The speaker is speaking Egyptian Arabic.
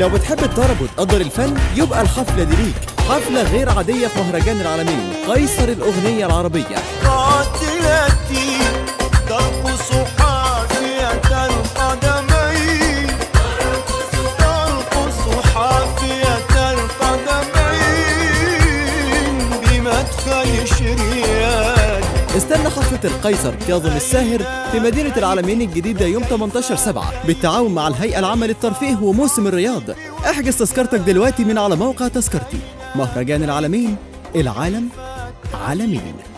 لو بتحب الطرب وتقدر الفن يبقى الحفلة دي ليك حفلة غير عادية في مهرجان العالمين قيصر الأغنية العربية قاتلتي ترقص حافية القدمين ترقص حافية القدمين بمدخل شريان استنى حفلة القيصر كاظم الساهر في مدينة العالمين الجديدة يوم 18 سبعة بالتعاون مع الهيئة العامة للترفيه وموسم الرياض احجز تذكرتك دلوقتي من على موقع تذكرتي مهرجان العالمين العالم عالمين